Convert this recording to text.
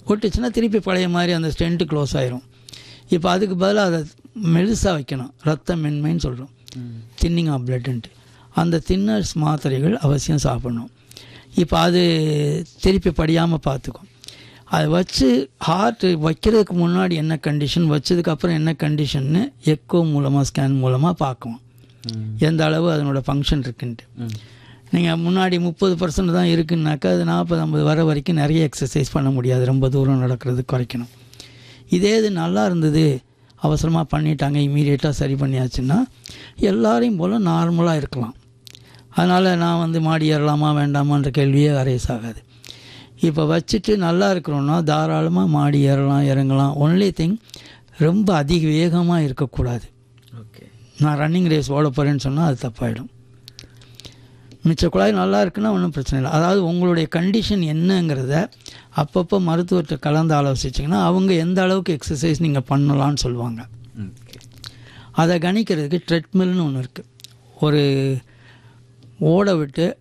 ஒட்டுச்சுன்னா திருப்பி பழைய மாதிரி அந்த ஸ்டென்ட்டு க்ளோஸ் ஆயிரும் இப்போ அதுக்கு பதிலாக அதை மெலிசாக வைக்கணும் ரத்த மென்மைன்னு சொல்கிறோம் தின்னிங் ஆஃப் பிளட்டுன்ட்டு அந்த தின்னர்ஸ் மாத்திரைகள் அவசியம் சாப்பிடணும் இப்போ அது திருப்பி படியாமல் பார்த்துக்கும் அதை வச்சு ஹார்ட் வைக்கிறதுக்கு முன்னாடி என்ன கண்டிஷன் வச்சதுக்கப்புறம் என்ன கண்டிஷன்னு எக்கோ மூலமாக ஸ்கேன் மூலமாக பார்க்கும் எந்த அளவு அதனோட ஃபங்க்ஷன் இருக்குன்ட்டு நீங்கள் முன்னாடி முப்பது பர்சன்ட் தான் இருக்குன்னாக்கா அது நாற்பது ஐம்பது வர வரைக்கும் நிறைய எக்ஸசைஸ் பண்ண முடியாது ரொம்ப தூரம் நடக்கிறது குறைக்கணும் இதே இது நல்லா இருந்தது அவசரமாக பண்ணிட்டாங்க இமீடியட்டாக சரி பண்ணியாச்சுன்னா எல்லாரையும் போல் நார்மலாக இருக்கலாம் அதனால் நான் வந்து மாடி ஏறலாமா வேண்டாமான்ற கேள்வியே அரைஸ் ஆகாது இப்போ வச்சுட்டு நல்லா இருக்கிறோன்னா தாராளமாக மாடி ஏறலாம் இறங்கலாம் ஒன்லி திங் ரொம்ப அதிக வேகமாக இருக்கக்கூடாது ஓகே நான் ரன்னிங் ரேஸ் ஓட போகிறேன்னு சொன்னால் அது தப்பாயிடும் மிச்ச குழாய் நல்லா இருக்குன்னா ஒன்றும் பிரச்சனை இல்லை அதாவது உங்களுடைய கண்டிஷன் என்னங்கிறத அப்பப்போ மருத்துவர்கிட்ட கலந்து ஆலோசிச்சிங்கன்னா அவங்க எந்த அளவுக்கு எக்ஸசைஸ் நீங்கள் பண்ணலான்னு சொல்லுவாங்க ஓகே அதை கணிக்கிறதுக்கு ட்ரெட்மில்னு ஒன்று இருக்குது ஒரு ஓட விட்டு